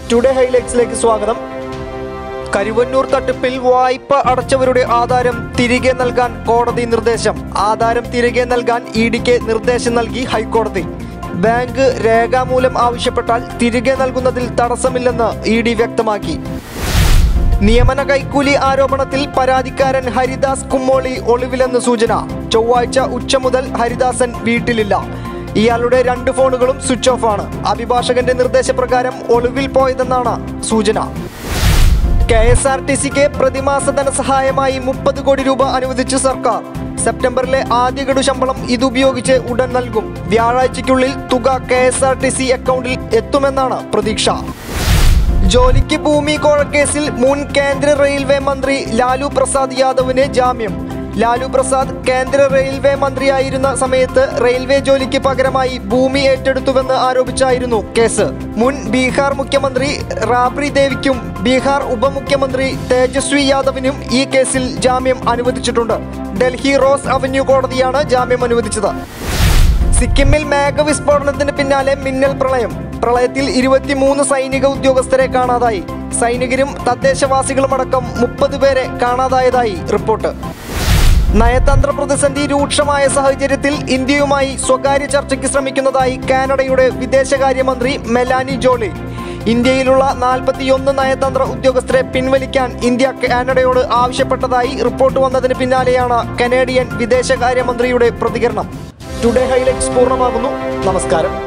today ഹൈലൈറ്റ്സിലേക്ക് സ്വാഗതം കരുവന്നൂർ തട്ടിപ്പിൽ വായ്പ അടച്ചവരുടെ ആധാരം തിരികെ നൽകാൻ കോടതി നിർദ്ദേശം ആധാരം തിരികെ നൽകാൻ ഇ ഡിക്ക് നിർദ്ദേശം നൽകി ഹൈക്കോടതി ബാങ്ക് രേഖാമൂലം ആവശ്യപ്പെട്ടാൽ തിരികെ നൽകുന്നതിൽ തടസ്സമില്ലെന്ന് ഇ ഡി വ്യക്തമാക്കി നിയമന കൈക്കൂലി ആരോപണത്തിൽ പരാതിക്കാരൻ ഹരിദാസ് കുമ്മോളി ഒളിവിലെന്ന് സൂചന ചൊവ്വാഴ്ച ഉച്ച മുതൽ ഹരിദാസൻ വീട്ടിലില്ല ഇയാളുടെ രണ്ട് ഫോണുകളും സ്വിച്ച് ഓഫ് ആണ് അഭിഭാഷകന്റെ നിർദ്ദേശപ്രകാരം ഒളിവിൽ പോയതെന്നാണ് സൂചന കെ എസ് ആർ ടി സിക്ക് പ്രതിമാസ ധനസഹായമായി മുപ്പത് കോടി രൂപ അനുവദിച്ചു സർക്കാർ സെപ്റ്റംബറിലെ ആദ്യ ഗഡു ശമ്പളം ഇതുപയോഗിച്ച് ഉടൻ നൽകും വ്യാഴാഴ്ചയ്ക്കുള്ളിൽ തുക K S R T C അക്കൗണ്ടിൽ എത്തുമെന്നാണ് പ്രതീക്ഷ ജോലിക്ക് ഭൂമി കോഴക്കേസിൽ മുൻ കേന്ദ്ര റെയിൽവേ മന്ത്രി ലാലു പ്രസാദ് യാദവിന് ജാമ്യം ലാലു പ്രസാദ് കേന്ദ്ര റെയിൽവേ മന്ത്രിയായിരുന്ന സമയത്ത് റെയിൽവേ ജോലിക്ക് പകരമായി ഭൂമി ഏറ്റെടുത്തുവെന്ന് ആരോപിച്ചായിരുന്നു കേസ് മുൻ ബീഹാർ മുഖ്യമന്ത്രി റാബ്രി ദേവിക്കും ബീഹാർ ഉപമുഖ്യമന്ത്രി തേജസ്വി യാദവിനും ഈ കേസിൽ ജാമ്യം അനുവദിച്ചിട്ടുണ്ട് ഡൽഹി റോസ് അവന്യൂ കോടതിയാണ് ജാമ്യം അനുവദിച്ചത് സിക്കിമിൽ മേഘവിസ്ഫോടനത്തിന് പിന്നാലെ മിന്നൽ പ്രളയം പ്രളയത്തിൽ ഇരുപത്തിമൂന്ന് സൈനിക ഉദ്യോഗസ്ഥരെ കാണാതായി സൈനികരും തദ്ദേശവാസികളും അടക്കം മുപ്പത് പേരെ കാണാതായതായി റിപ്പോർട്ട് നയതന്ത്ര പ്രതിസന്ധി രൂക്ഷമായ സാഹചര്യത്തിൽ ഇന്ത്യയുമായി സ്വകാര്യ ചർച്ചയ്ക്ക് ശ്രമിക്കുന്നതായി കാനഡയുടെ വിദേശകാര്യമന്ത്രി മെലാനി ജോളി ഇന്ത്യയിലുള്ള നാൽപ്പത്തിയൊന്ന് നയതന്ത്ര ഉദ്യോഗസ്ഥരെ പിൻവലിക്കാൻ ഇന്ത്യ കാനഡയോട് ആവശ്യപ്പെട്ടതായി റിപ്പോർട്ട് വന്നതിന് പിന്നാലെയാണ് കനേഡിയൻ വിദേശകാര്യമന്ത്രിയുടെ പ്രതികരണം ടുഡേ ഹൈലൈറ്റ്സ് പൂർണ്ണമാകുന്നു നമസ്കാരം